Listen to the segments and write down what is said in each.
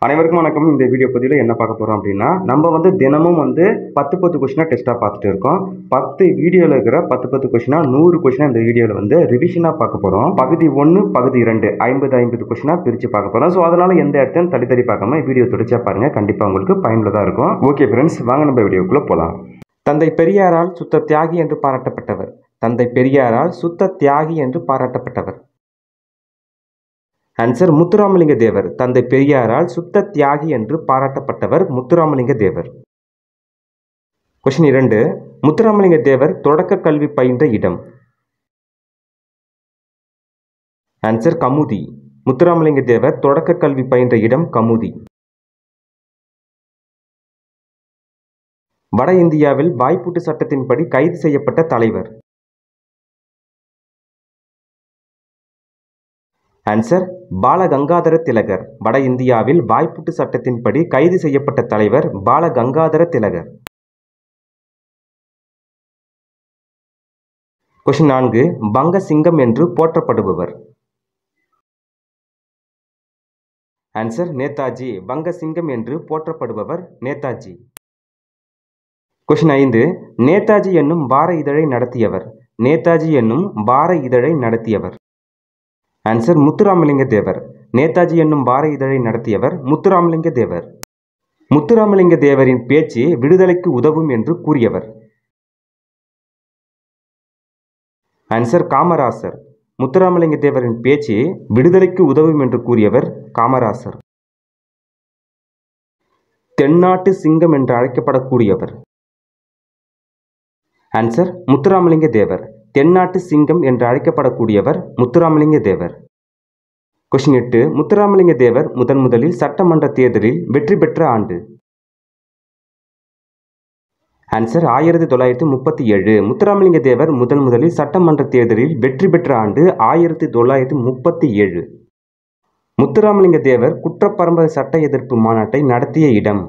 அனைவருக்கும் வணக்கம் இந்த வீடியோ பதிவில் என்ன பார்க்க போகிறோம் அப்படின்னா நம்ம வந்து தினமும் வந்து பத்து பத்து கொஷினாக டெஸ்ட்டாக பார்த்துட்டு இருக்கோம் பத்து வீடியோவில் இருக்கிற பத்து பத்து கொஷினாக நூறு கொஷினாக இந்த வீடியோவில் வந்து ரிவிஷனாக பார்க்க போகிறோம் பகுதி ஒன்று பகுதி இரண்டு ஐம்பது ஐம்பது கொஷினாக பிரித்து பார்க்க போகிறோம் ஸோ அதனால் எந்த இடத்தையும் தள்ளி தள்ளி பார்க்காம வீடியோ தொடர்ச்சியாக பாருங்கள் கண்டிப்பாக உங்களுக்கு பயனுள்ளதாக இருக்கும் ஓகே ஃப்ரெண்ட்ஸ் வாங்க நம்ம வீடியோக்குள்ளே போகலாம் தந்தை பெரியாரால் சுத்த தியாகி என்று பாராட்டப்பட்டவர் தந்தை பெரியாரால் சுத்த தியாகி என்று பாராட்டப்பட்டவர் ஆன்சர் முத்துராமலிங்க தேவர் தந்தை பெரியாரால் சுத்த தியாகி என்று பாராட்டப்பட்டவர் முத்துராமலிங்க தேவர் கொஸ்டின் இரண்டு முத்துராமலிங்க தேவர் தொடக்க கல்வி பயின்ற இடம் ஆன்சர் கமுதி முத்துராமலிங்க தேவர் தொடக்க கல்வி பயின்ற இடம் கமுதி வட இந்தியாவில் வாய்ப்பூட்டு சட்டத்தின்படி கைது செய்யப்பட்ட தலைவர் ஆன்சர் பாலகங்காதர திலகர் வட இந்தியாவில் வாய்ப்பூட்டு சட்டத்தின்படி கைது செய்யப்பட்ட தலைவர் பாலகங்காதர திலகர் கொஷின் நான்கு பங்க சிங்கம் என்று போற்றப்படுபவர் ஆன்சர் நேதாஜி பங்க சிங்கம் என்று போற்றப்படுபவர் நேதாஜி கொஷின் ஐந்து நேதாஜி என்னும் வார இதழை நடத்தியவர் நேதாஜி என்னும் வார இதழை நடத்தியவர் ஆன்சர் முத்துராமலிங்க தேவர் நேதாஜி என்னும் வார இதழை நடத்தியவர் முத்துராமலிங்க தேவர் முத்துராமலிங்க தேவரின் பேச்சு விடுதலைக்கு உதவும் என்று கூறியவர் ஆன்சர் காமராசர் முத்துராமலிங்க தேவரின் பேச்சு விடுதலைக்கு உதவும் என்று கூறியவர் காமராசர் தென்னாட்டு சிங்கம் என்று அழைக்கப்படக்கூடியவர் ஆன்சர் முத்துராமலிங்க தேவர் தென்னாட்டு சிங்கம் என்று அழைக்கப்படக்கூடியவர் முத்துராமலிங்க தேவர் கொஷின் எட்டு முத்துராமலிங்க தேவர் முதன் முதலில் சட்டமன்ற தேர்தலில் வெற்றி பெற்ற ஆண்டு ஆன்சர் ஆயிரத்தி தொள்ளாயிரத்தி முப்பத்தி ஏழு முத்துராமலிங்க தேவர் முதன் முதலில் சட்டமன்ற தேர்தலில் வெற்றி பெற்ற ஆண்டு ஆயிரத்தி தொள்ளாயிரத்தி முப்பத்தி ஏழு முத்துராமலிங்க தேவர் குற்றப்பரம்பரை சட்ட எதிர்ப்பு மாநாட்டை நடத்திய இடம்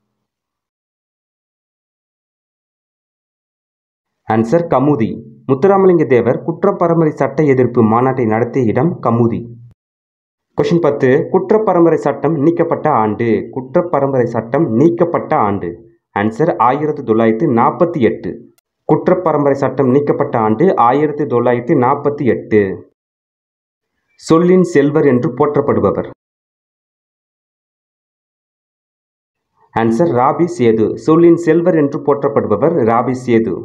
ஆன்சர் கமுதி முத்துராமலிங்க தேவர் குற்றப்பரம்பரை சட்ட எதிர்ப்பு மாநாட்டை நடத்திய இடம் கமுதி கொஷின் பத்து குற்றப்பரம்பரை சட்டம் நீக்கப்பட்ட ஆண்டு குற்றப்பரம்பரை சட்டம் நீக்கப்பட்ட ஆண்டு ஆன்சர் ஆயிரத்தி தொள்ளாயிரத்தி நாற்பத்தி எட்டு குற்றப்பரம்பரை சட்டம் நீக்கப்பட்ட ஆண்டு ஆயிரத்தி தொள்ளாயிரத்தி நாற்பத்தி எட்டு சொல்லின் செல்வர் என்று போற்றப்படுபவர் ஆன்சர் ராபி சேது சொல்லின் செல்வர் என்று போற்றப்படுபவர் ராபி சேது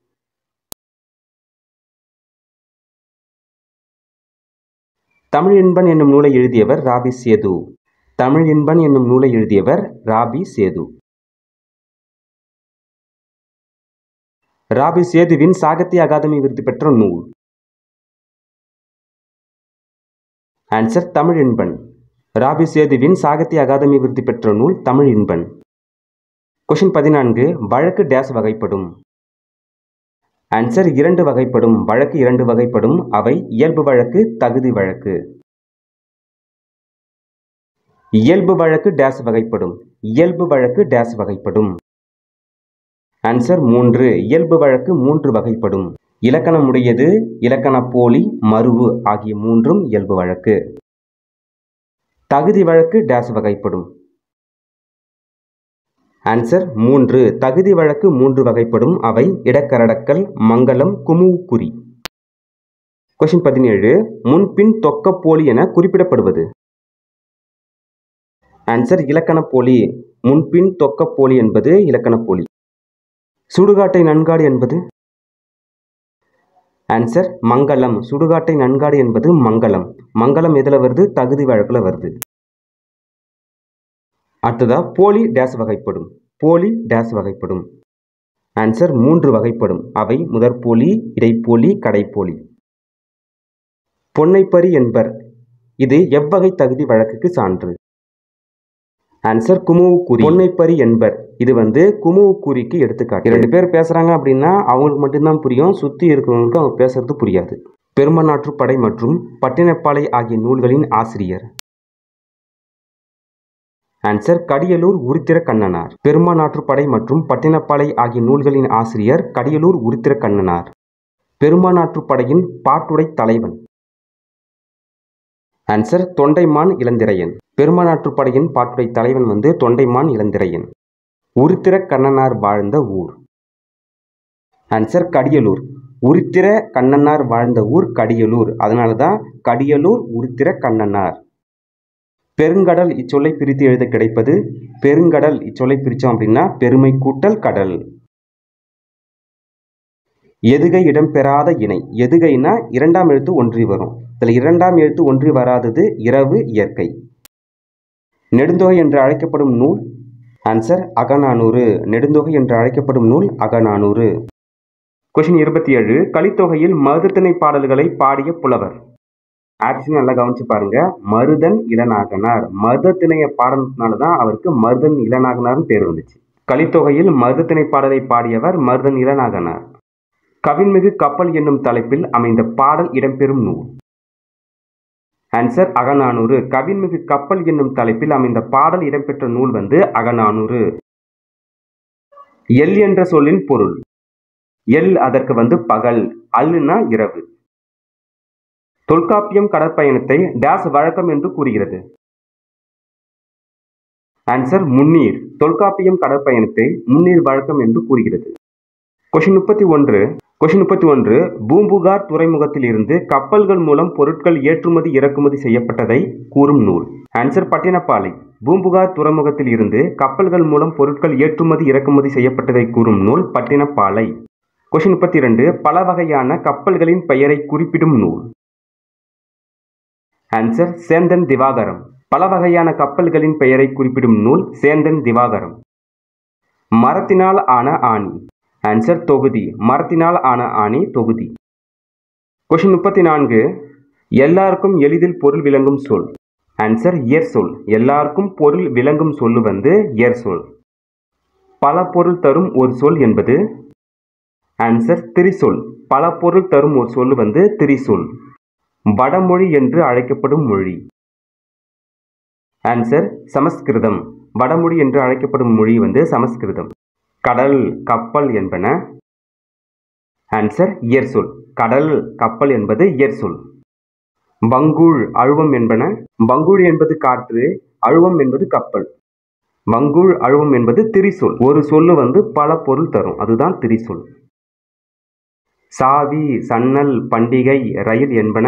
தமிழ் இன்பன் என்னும் நூலை எழுதியவர் ராபி சேது தமிழ் இன்பன் என்னும் நூலை எழுதியவர் ராபி சேது ராபி சேதுவின் சாகித்ய அகாதமி விருது பெற்ற நூல் ஆன்சர் தமிழ் இன்பன் ராபி சேதுவின் சாகித்ய அகாதமி விருது பெற்ற நூல் தமிழ் இன்பன் கொஷின் பதினான்கு வழக்கு டேஸ் வகைப்படும் ஆன்சர் இரண்டு வகைப்படும் வழக்கு இரண்டு வகைப்படும் அவை இயல்பு வழக்கு தகுதி வழக்கு இயல்பு வழக்கு டேஸ் வகைப்படும் இயல்பு வழக்கு டேஸ் வகைப்படும் ஆன்சர் மூன்று இயல்பு வழக்கு மூன்று வகைப்படும் இலக்கணமுடையது இலக்கண போலி மருவு ஆகிய மூன்றும் இயல்பு வழக்கு தகுதி வழக்கு டேஸ் வகைப்படும் ஆன்சர் மூன்று தகுதி வழக்கு மூன்று வகைப்படும் அவை இடக்கரடக்கல் மங்களம் குமுவுக்குறி கொஷின் பதினேழு முன்பின் தொக்க போலி என குறிப்பிடப்படுவது ஆன்சர் இலக்கண போலி முன்பின் தொக்க போலி என்பது இலக்கண போலி சுடுகாட்டை நன்காடு என்பது ஆன்சர் மங்களம் சுடுகாட்டை நன்காடு என்பது மங்களம் மங்களம் எதில் வருது தகுதி வழக்கில் வருது அடுத்ததா போலி டேஸ் வகைப்படும் போலி டேஸ் வகைப்படும் ஆன்சர் மூன்று வகைப்படும் அவை முதற்போலி இடைப்போலி கடைப்போலி பொன்னைப்பறி என்பர் இது எவ்வகை தகுதி வழக்குக்கு சான்று ஆன்சர் குமுவுக்குறி பொன்னைப்பறி என்பர் இது வந்து குமுவுக்குறிக்கு எடுத்துக்காட்டு இரண்டு பேர் பேசுறாங்க அப்படின்னா அவங்களுக்கு மட்டும்தான் புரியும் சுத்தி இருக்கிறவங்களுக்கு அவங்க பேசுறது புரியாது பெருமநாற்றுப்படை மற்றும் பட்டினப்பாலை ஆகிய நூல்களின் ஆசிரியர் ஆன்சர் கடியலூர் உருத்திர கண்ணனார் பெருமாநாற்றுப்படை மற்றும் பட்டினப்பாலை ஆகிய நூல்களின் ஆசிரியர் கடியலூர் உருத்திர கண்ணனார் பெருமாநாற்றுப்படையின் பாட்டுடை தலைவன் ஆன்சர் தொண்டைமான் இளந்திரையன் பெருமானாற்றுப் படையின் பாட்டுடை தலைவன் வந்து தொண்டைமான் இளந்திரையன் உருத்திர கண்ணனார் வாழ்ந்த ஊர் ஆன்சர் கடியலூர் உருத்திர கண்ணனார் வாழ்ந்த ஊர் கடியலூர் அதனால தான் கடியலூர் உருத்திர கண்ணனார் பெருங்கடல் இச்சொல்லை பிரித்து எழுத கிடைப்பது பெருங்கடல் இச்சொல்லை பிரித்தோம் அப்படின்னா பெருமை கூட்டல் கடல் எதுகை இடம்பெறாத இணை எதுகைனா இரண்டாம் எழுத்து ஒன்றி வரும் இதில் இரண்டாம் எழுத்து ஒன்றி வராதது இரவு இயற்கை நெடுந்தொகை என்று அழைக்கப்படும் நூல் ஆன்சர் அகநானூறு நெடுந்தொகை என்று அழைக்கப்படும் நூல் அகநானூறு கொஷின் இருபத்தி ஏழு கலித்தொகையில் மருதத்திணை பாடல்களை பாடிய புலவர் ஆக்சுவலி நல்லா கவனிச்சு பாருங்க மருதன் இளநாகனார் மருதத்திணைய பாடனதுனால தான் அவருக்கு மருதன் இளநாகனார்னு பேர் வந்துச்சு கலித்தொகையில் மருதத்திணை பாடலை பாடியவர் மருதன் இளநாகனார் கவின்மிகு கப்பல் என்னும் தலைப்பில் அமைந்த பாடல் இடம்பெறும் நூல் ஆன்சர் அகநானூறு கவின்மிகு கப்பல் என்னும் தலைப்பில் அமைந்த பாடல் இடம்பெற்ற நூல் வந்து அகநானூறு எல் என்ற சொல்லின் பொருள் எல் அதற்கு வந்து பகல் அல்லுனா இரவு தொல்காப்பியம் கடற்பயணத்தை டேஸ் வழக்கம் என்று கூறுகிறது ஆன்சர் முன்னீர் தொல்காப்பியம் கடற்பயணத்தை முன்னீர் வழக்கம் என்று கூறுகிறது கொஷின் முப்பத்தி ஒன்று கொஷின் முப்பத்தி ஒன்று பூம்புகார் துறைமுகத்தில் இருந்து கப்பல்கள் மூலம் பொருட்கள் ஏற்றுமதி இறக்குமதி செய்யப்பட்டதை கூறும் நூல் ஆன்சர் பட்டினப்பாலை பூம்புகார் துறைமுகத்தில் இருந்து கப்பல்கள் மூலம் பொருட்கள் ஏற்றுமதி இறக்குமதி செய்யப்பட்டதை கூறும் நூல் பட்டினப்பாலை கொஷின் முப்பத்தி இரண்டு பல வகையான கப்பல்களின் பெயரை குறிப்பிடும் நூல் ஆன்சர் சேந்தன் திவாகரம் பல வகையான கப்பல்களின் பெயரை குறிப்பிடும் நூல் சேந்தன் திவாகரம் மரத்தினால் ஆன ஆணி ஆன்சர் தொகுதி மரத்தினால் ஆன ஆணி தொகுதி கொஷின் முப்பத்தி நான்கு எல்லாருக்கும் எளிதில் பொருள் விளங்கும் சொல் ஆன்சர் இயற் சொல் எல்லாருக்கும் பொருள் விளங்கும் சொல்லு வந்து இயற் சொல் பல பொருள் தரும் ஒரு சொல் என்பது ஆன்சர் திரிசொல் பல பொருள் தரும் ஒரு சொல்லு வந்து திரிசொல் வடமொழி என்று அழைக்கப்படும் மொழி ஆன்சர் சமஸ்கிருதம் வடமொழி என்று அழைக்கப்படும் மொழி வந்து சமஸ்கிருதம் கடல் கப்பல் என்பன ஆன்சர் இயற் சொல் கடல் கப்பல் என்பது இயற் சொல் வங்கூழ் அழுவம் என்பன வங்கூழ் என்பது காற்று அழுவம் என்பது கப்பல் வங்கூழ் அழுவம் என்பது திரிசொல் ஒரு சொல்லு வந்து பல பொருள் தரும் அதுதான் திரிசொல் சாவி சன்னல் பண்டிகை ரயில் என்பன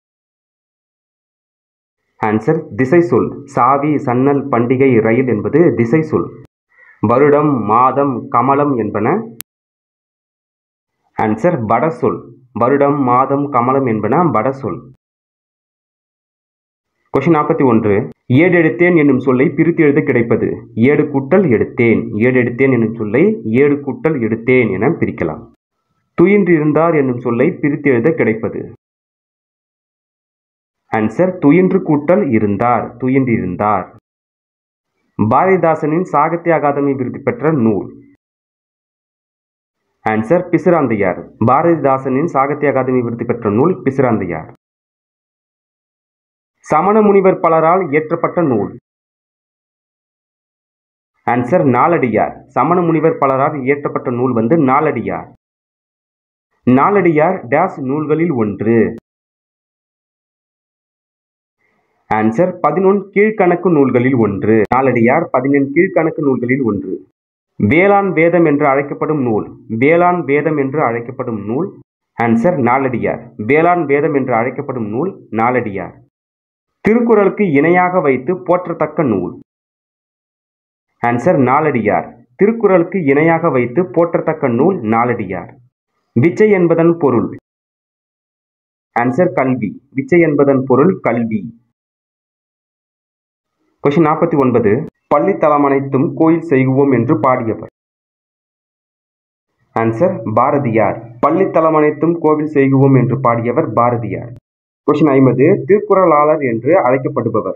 ஆன்சர் திசை சொல் சாவி சன்னல் பண்டிகை ரயில் என்பது திசை சொல் வருடம் மாதம் கமலம் என்பன ஆன்சர் வட சொல் வருடம் மாதம் கமலம் என்பன வட சொல் கொஷின் நாற்பத்தி ஒன்று ஏடு எடுத்தேன் என்னும் சொல்லை பிரித்து எழுத கிடைப்பது ஏடு கூட்டல் எடுத்தேன் ஏடு எடுத்தேன் என்னும் சொல்லை ஏடு கூட்டல் எடுத்தேன் என பிரிக்கலாம் துயின்றிருந்தார் என்னும் சொல்லை பிரித்து எழுத கிடைப்பது ஆன்சர் துயின்று கூட்டல் இருந்தார் துயின்றிருந்தார் பாரதிதாசனின் சாகித்ய அகாதமி விருது பெற்ற நூல் ஆன்சர் பிசிராந்தையார் பாரதிதாசனின் சாகித்ய அகாதமி விருது பெற்ற நூல் பிசிராந்தையார் சமண முனிவர் பலரால் இயற்றப்பட்ட நூல் ஆன்சர் நாலடியார் சமண முனிவர் பலரால் இயற்றப்பட்ட நூல் வந்து நாலடியார் நாலடியார் டேஸ் நூல்களில் ஒன்று ஆன்சர் பதினொன் கீழ்கணக்கு நூல்களில் ஒன்று நாலடியார் பதினெண் கீழ்கணக்கு நூல்களில் ஒன்று வேளாண் வேதம் என்று அழைக்கப்படும் நூல் வேளாண் வேதம் என்று அழைக்கப்படும் நூல் ஆன்சர் நாலடியார் வேளாண் வேதம் என்று அழைக்கப்படும் நூல் நாலடியார் திருக்குறளுக்கு இணையாக வைத்து போற்றத்தக்க நூல் ஆன்சர் நாலடியார் திருக்குறளுக்கு இணையாக வைத்து போற்றத்தக்க நூல் நாலடியார் விச்சை என்பதன் பொருள் ஆன்சர் கல்வி விச்சை என்பதன் பொருள் கல்வி கொஷின் நாற்பத்தி ஒன்பது பள்ளித்தலம் அனைத்தும் கோயில் செய்குவோம் என்று பாடியவர் ஆன்சர் பாரதியார் பள்ளித்தலம் அனைத்தும் கோவில் செய்குவோம் என்று பாடியவர் பாரதியார் கொஷின் ஐம்பது திருக்குறளாளர் என்று அழைக்கப்படுபவர்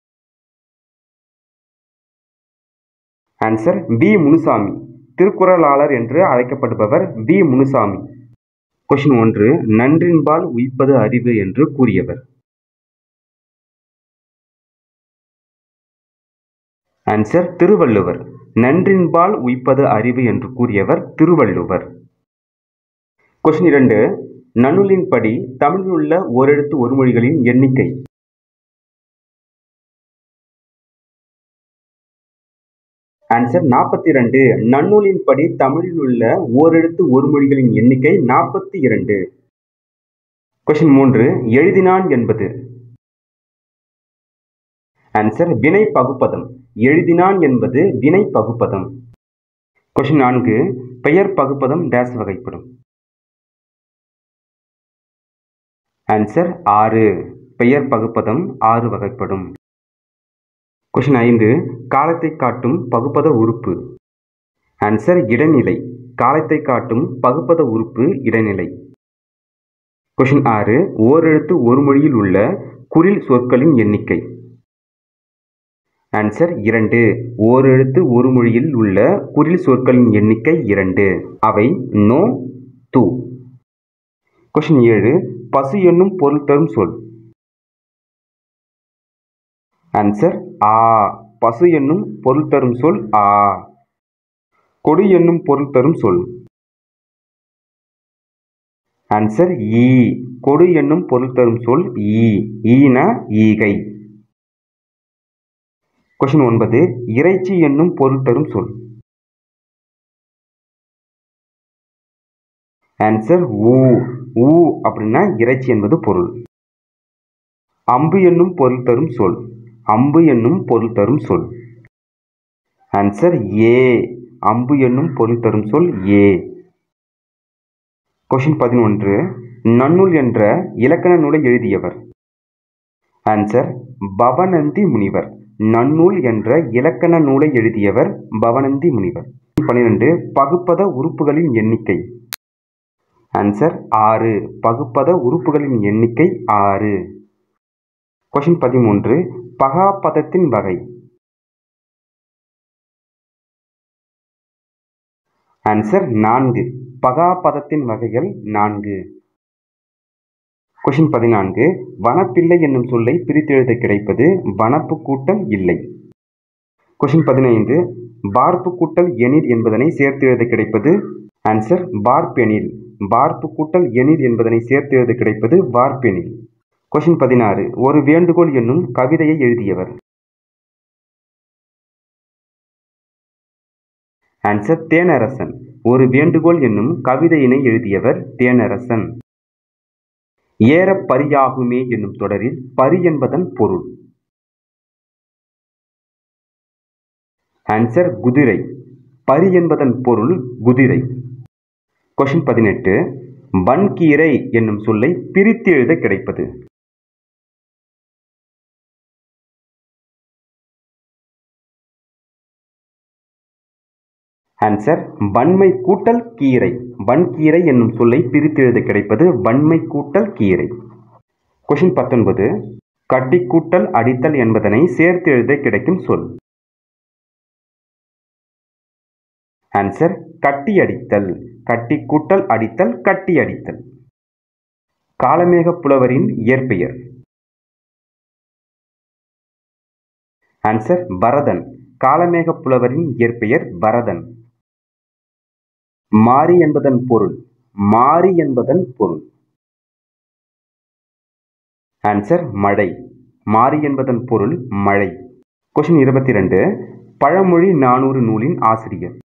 ஆன்சர் வி முனுசாமி திருக்குறளாளர் என்று அழைக்கப்படுபவர் வி முனுசாமி கொஷின் ஒன்று நன்றின்பால் உயிப்பது அறிவு என்று கூறியவர் ஆன்சர் திருவள்ளுவர் நன்றின்பால் உய்ப்பது அறிவு என்று கூறியவர் திருவள்ளுவர் கொஸ்டின் இரண்டு நன்னூலின்படி தமிழில் உள்ள ஓரெழுத்து ஒரு மொழிகளின் எண்ணிக்கை ஆன்சர் நாற்பத்தி இரண்டு நன்னூலின்படி தமிழில் உள்ள ஓரெழுத்து ஒரு மொழிகளின் எண்ணிக்கை நாற்பத்தி இரண்டு கொஷின் மூன்று எழுதினான் என்பது ஆன்சர் வினை பகுப்பதம் எழுதினான் என்பது வினை பகுப்பதம் கொஷின் நான்கு பெயர் பகுப்பதம் டேஸ் வகைப்படும் ஆன்சர் ஆறு பெயர் பகுப்பதம் ஆறு வகைப்படும் கொஷின் ஐந்து காலத்தை காட்டும் பகுப்பத உறுப்பு ஆன்சர் இடைநிலை காலத்தை காட்டும் பகுப்பத உறுப்பு இடைநிலை கொஷின் ஆறு ஓரெழுத்து ஒரு மொழியில் உள்ள குறில் சொற்களின் எண்ணிக்கை ஆன்சர் இரண்டு ஓரெழுத்து ஒரு மொழியில் உள்ள குறில் சொற்களின் எண்ணிக்கை இரண்டு அவை நோ து கொஷின் ஏழு பசு என்னும் பொருள் தரும் சொல் ஆன்சர் ஆ பசு என்னும் பொருள் தரும் சொல் ஆ கொடி என்னும் பொருள் தரும் சொல் ஆன்சர் ஈ கொடு என்னும் பொருள் தரும் சொல் ஈ ஈன ஈகை கொஷின் ஒன்பது இறைச்சி என்னும் பொருள் தரும் சொல் ஆன்சர் ஊ ஊ அப்படின்னா இறைச்சி என்பது பொருள் அம்பு என்னும் பொருள் தரும் சொல் அம்பு என்னும் பொருள் தரும் சொல் ஆன்சர் ஏ அம்பு என்னும் பொருள் தரும் சொல் ஏ கொஷின் பதினொன்று நன்னூல் என்ற இலக்கண நூலை எழுதியவர் ஆன்சர் பவனந்தி முனிவர் நன்னூல் என்ற இலக்கண நூலை எழுதியவர் பவனந்தி முனிவர் பன்னிரண்டு பகுப்பத உறுப்புகளின் எண்ணிக்கை ஆன்சர் ஆறு பகுப்பத உறுப்புகளின் எண்ணிக்கை ஆறு கொஷின் பதிமூன்று பகாபதத்தின் வகை ஆன்சர் நான்கு பகாபதத்தின் வகைகள் நான்கு கொஷின் பதினான்கு வனப்பிள்ளை என்னும் சொல்லை பிரித்தெழுத கிடைப்பது வனப்பு கூட்டல் இல்லை கொஷின் பதினைந்து பார்ப்பு கூட்டல் எனில் என்பதனை சேர்த்து எழுத கிடைப்பது ஆன்சர் பார்ப்பெனில் பார்ப்பு கூட்டல் எனில் என்பதனை சேர்த்து எழுத கிடைப்பது வார்ப்பெனில் கொஷின் பதினாறு ஒரு வேண்டுகோள் என்னும் கவிதையை எழுதியவர் ஆன்சர் தேனரசன் ஒரு வேண்டுகோள் என்னும் கவிதையினை எழுதியவர் தேனரசன் ஏற பரியாகுமே என்னும் தொடரில் பரி என்பதன் பொருள் ஆன்சர் குதிரை பரி என்பதன் பொருள் குதிரை கொஷின் பதினெட்டு வன்கீரை என்னும் சொல்லை பிரித்து எழுத கிடைப்பது ஆன்சர் வன்மை கூட்டல் கீரை வன்கீரை என்னும் சொல்லை பிரித்து எழுத கிடைப்பது வன்மை கூட்டல் கீரை கொஷின் பத்தொன்பது கட்டி கூட்டல் அடித்தல் என்பதனை சேர்த்து எழுத கிடைக்கும் சொல் ஆன்சர் கட்டி அடித்தல் கட்டி கூட்டல் அடித்தல் கட்டி அடித்தல் காலமேக புலவரின் இயற்பெயர் ஆன்சர் பரதன் காலமேக புலவரின் இயற்பெயர் பரதன் மாரி என்பதன் பொருள் மாரி என்பதன் பொருள் ஆன்சர் மழை மாரி என்பதன் பொருள் மழை கொஷின் இருபத்தி ரெண்டு பழமொழி நானூறு நூலின் ஆசிரியர்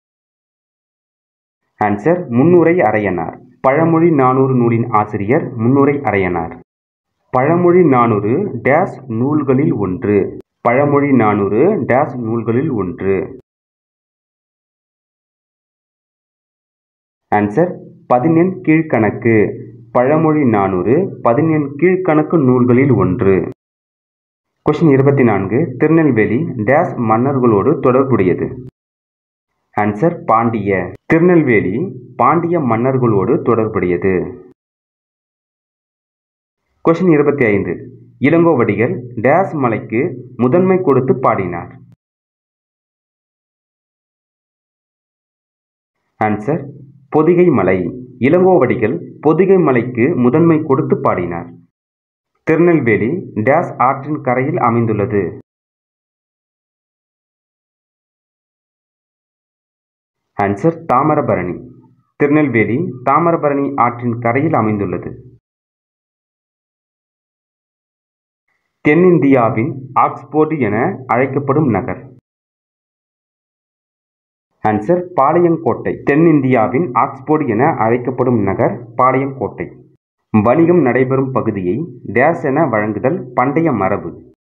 ஆன்சர் முன்னுரை அரையனார் பழமொழி நானூறு நூலின் ஆசிரியர் முன்னுரை அரையனார் பழமொழி நானூறு டேஸ் நூல்களில் ஒன்று பழமொழி நானூறு டேஸ் நூல்களில் ஒன்று ஆன்சர் பதினெண் கீழ்கணக்கு பழமொழி நானூறு பதினெண் கீழ்கணக்கு நூல்களில் ஒன்று கொஷின் இருபத்தி நான்கு திருநெல்வேலி டேஸ் மன்னர்களோடு தொடர்புடையது ஆன்சர் பாண்டிய திருநெல்வேலி பாண்டிய மன்னர்களோடு தொடர்புடையது கொஷின் இருபத்தி ஐந்து இளங்கோவடிகள் டேஸ் மலைக்கு முதன்மை கொடுத்து பாடினார் ஆன்சர் பொதிகை மலை இளங்கோவடிகள் பொதிகை மலைக்கு முதன்மை கொடுத்து பாடினார் திருநெல்வேலி டேஸ் ஆற்றின் கரையில் அமைந்துள்ளது ஆன்சர் தாமிரபரணி திருநெல்வேலி தாமிரபரணி ஆற்றின் கரையில் அமைந்துள்ளது தென்னிந்தியாவின் ஆக்ஸ்போர்டு என அழைக்கப்படும் நகர் ஆன்சர் பாளையங்கோட்டை தென்னிந்தியாவின் ஆக்ஸ்போர்டு என அழைக்கப்படும் நகர் பாளையங்கோட்டை வணிகம் நடைபெறும் பகுதியை டேஸ் என வழங்குதல் பண்டைய மரபு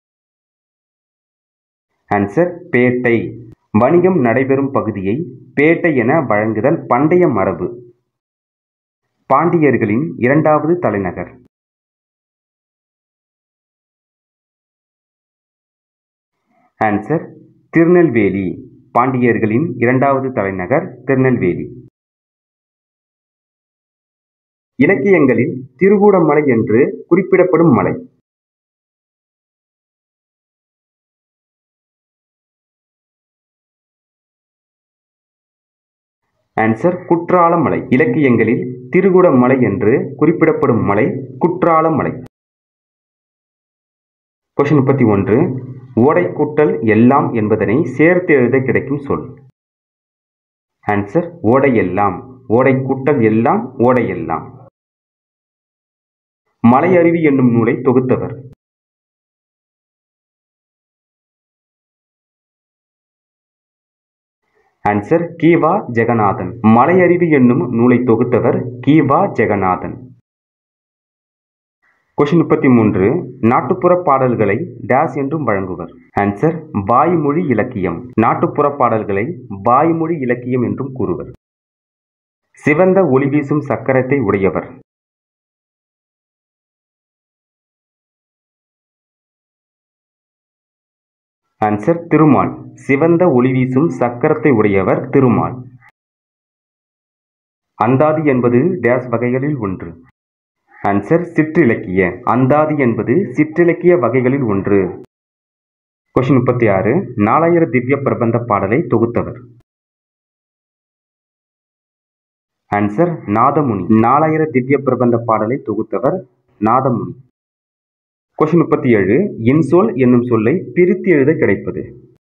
ஆன்சர் பேட்டை வணிகம் நடைபெறும் பகுதியை பேட்டை என வழங்குதல் பண்டைய மரபு பாண்டியர்களின் இரண்டாவது தலைநகர் ஆன்சர் திருநெல்வேலி பாண்டியர்களின் இரண்டாவது தலைநகர் திருநெல்வேலி இலக்கியங்களில் திருகூடமலை என்று குறிப்பிடப்படும் மலை ஆன்சர் குற்றாலமலை இலக்கியங்களில் திருகுடமலை என்று குறிப்பிடப்படும் மலை குற்றாலமலை கொஸ்டின் முப்பத்தி ஒன்று ஓடை கூட்டல் எல்லாம் என்பதனை சேர்த்து எழுத கிடைக்கும் சொல் ஆன்சர் ஓடை எல்லாம் ஓடை கூட்டல் எல்லாம் ஓடை எல்லாம் மலை அருவி என்னும் நூலை தொகுத்தவர் ஆன்சர் கீவா ஜெகநாதன் மலையறிவு என்னும் நூலை தொகுத்தவர் கீவா ஜெகநாதன் கொஷின் முப்பத்தி மூன்று நாட்டுப்புற பாடல்களை டேஸ் என்றும் வழங்குவர் ஆன்சர் வாய்மொழி இலக்கியம் நாட்டுப்புற பாடல்களை வாய்மொழி இலக்கியம் என்றும் கூறுவர் சிவந்த ஒளி வீசும் சக்கரத்தை உடையவர் ஆன்சர் திருமால் சிவந்த ஒளி வீசும் சக்கரத்தை உடையவர் திருமால் அந்தாதி என்பது டேஸ் வகைகளில் ஒன்று ஆன்சர் சிற்றிலக்கிய அந்தாதி என்பது சிற்றிலக்கிய வகைகளில் ஒன்று கொஷின் முப்பத்தி ஆறு நாலாயிர திவ்ய பிரபந்த பாடலை தொகுத்தவர் ஆன்சர் நாதமுனி நாலாயிர திவ்ய பிரபந்த பாடலை தொகுத்தவர் நாதமுனி கொஷின் முப்பத்தி ஏழு இன்சொல் என்னும் சொல்லை பிரித்து எழுத கிடைப்பது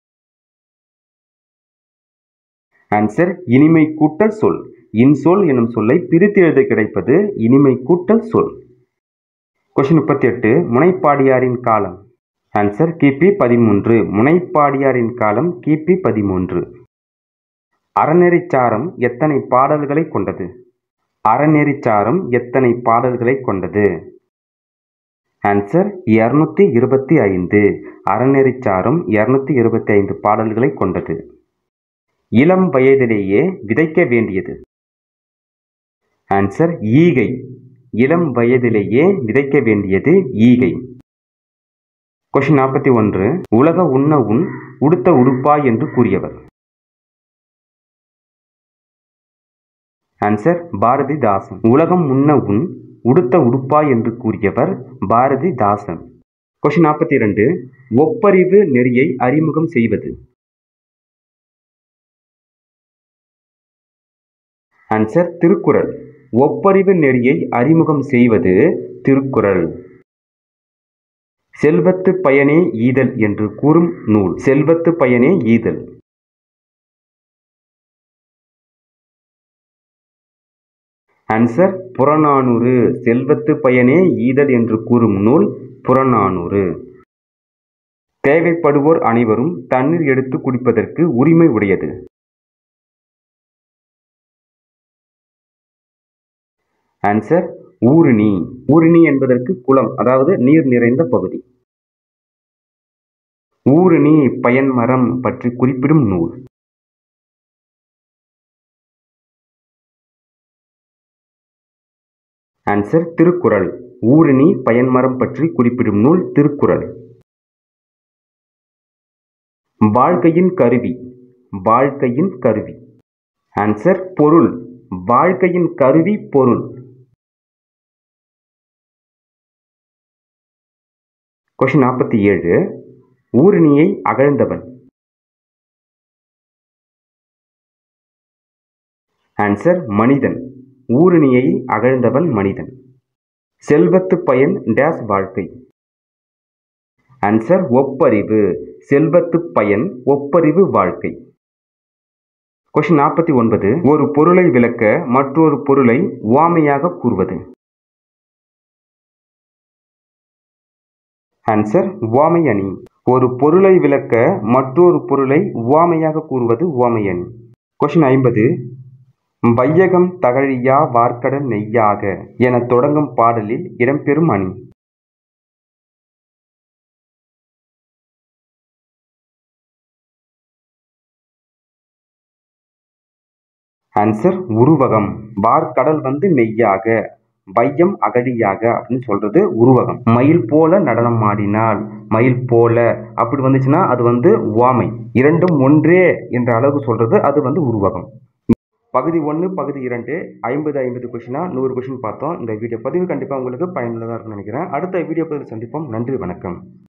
ஆன்சர் இனிமை கூட்டல் சொல் இன்சொல் என்னும் சொல்லை பிரித்து எழுத கிடைப்பது இனிமை கூட்டல் சொல் கொஷின் முப்பத்தி எட்டு முனைப்பாடியாரின் காலம் ஆன்சர் கிபி பதிமூன்று முனைப்பாடியாரின் காலம் கிபி பதிமூன்று அறநெறிச்சாரம் எத்தனை பாடல்களை கொண்டது அறநெறிச்சாரம் எத்தனை பாடல்களை கொண்டது ஆன்சர் இருநூத்தி இருபத்தி ஐந்து அறநெறிச்சாரம் இருநூத்தி இருபத்தி ஐந்து பாடல்களை கொண்டது இளம் வயதிலேயே விதைக்க வேண்டியது ஆன்சர் ஈகை இளம் வயதிலேயே விதைக்க வேண்டியது ஈகை கொஷின் நாற்பத்தி ஒன்று உலக உண்ண உன் உடுத்த உடுப்பாய் என்று கூறியவர் ஆன்சர் பாரதிதாசன் உலகம் உண்ண உன் உடுத்த உடுப்பாய் என்று கூறியவர் பாரதிதாசன் கொஷின் நாற்பத்தி இரண்டு ஒப்பறிவு நெறியை அறிமுகம் செய்வது ஆன்சர் திருக்குறள் ஒப்பறிவு நெறியை அறிமுகம் செய்வது திருக்குறள் செல்வத்து பயனே ஈதல் என்று கூறும் நூல் செல்வத்து பயனே ஈதல் ஆன்சர் புறநானூறு செல்வத்து பயனே ஈதல் என்று கூறும் நூல் புறநானூறு தேவைப்படுவோர் அனைவரும் தண்ணீர் எடுத்து குடிப்பதற்கு உரிமை உடையது ஆன்சர் ஊருணி ஊருணி என்பதற்கு குளம் அதாவது நீர் நிறைந்த பகுதி ஊருணி பயன்மரம் பற்றி குறிப்பிடும் நூல் ஆன்சர் திருக்குறள் ஊருணி பயன்மரம் பற்றி குறிப்பிடும் நூல் திருக்குறள் வாழ்க்கையின் கருவி வாழ்க்கையின் கருவி ஆன்சர் பொருள் வாழ்க்கையின் கருவி பொருள் கொஷின் நாற்பத்தி ஏழு ஊருணியை அகழ்ந்தவன் ஆன்சர் மனிதன் ஊருணியை அகழ்ந்தவன் மனிதன் செல்வத்து பயன் டேஸ் வாழ்க்கை ஆன்சர் ஒப்பறிவு செல்வத்து பயன் ஒப்பறிவு வாழ்க்கை கொஷின் நாற்பத்தி ஒன்பது ஒரு பொருளை விளக்க மற்றொரு பொருளை உவாமையாக கூறுவது ஆன்சர் உவாமை அணி ஒரு பொருளை விளக்க மற்றொரு பொருளை உவாமையாக கூறுவது உவாமை அணி கொஷின் ஐம்பது வையகம் தகழியா வார்க்கடல் நெய்யாக என தொடங்கும் பாடலில் இடம்பெறும் அணி ஆன்சர் உருவகம் வார்க்கடல் வந்து நெய்யாக வையம் அகடியாக அப்படின்னு சொல்றது உருவகம் மயில் போல நடனம் ஆடினால் மயில் போல அப்படி வந்துச்சுன்னா அது வந்து உவாமை இரண்டும் ஒன்றே என்ற அளவு சொல்றது அது வந்து உருவகம் பகுதி ஒன்று பகுதி இரண்டு ஐம்பது ஐம்பது கொஷினா நூறு கொஷின் பார்த்தோம் இந்த வீடியோ பதிவு கண்டிப்பாக உங்களுக்கு பயனுள்ளதாக இருக்கும்னு நினைக்கிறேன் அடுத்த வீடியோ பதிவில் சந்திப்போம் நன்றி வணக்கம்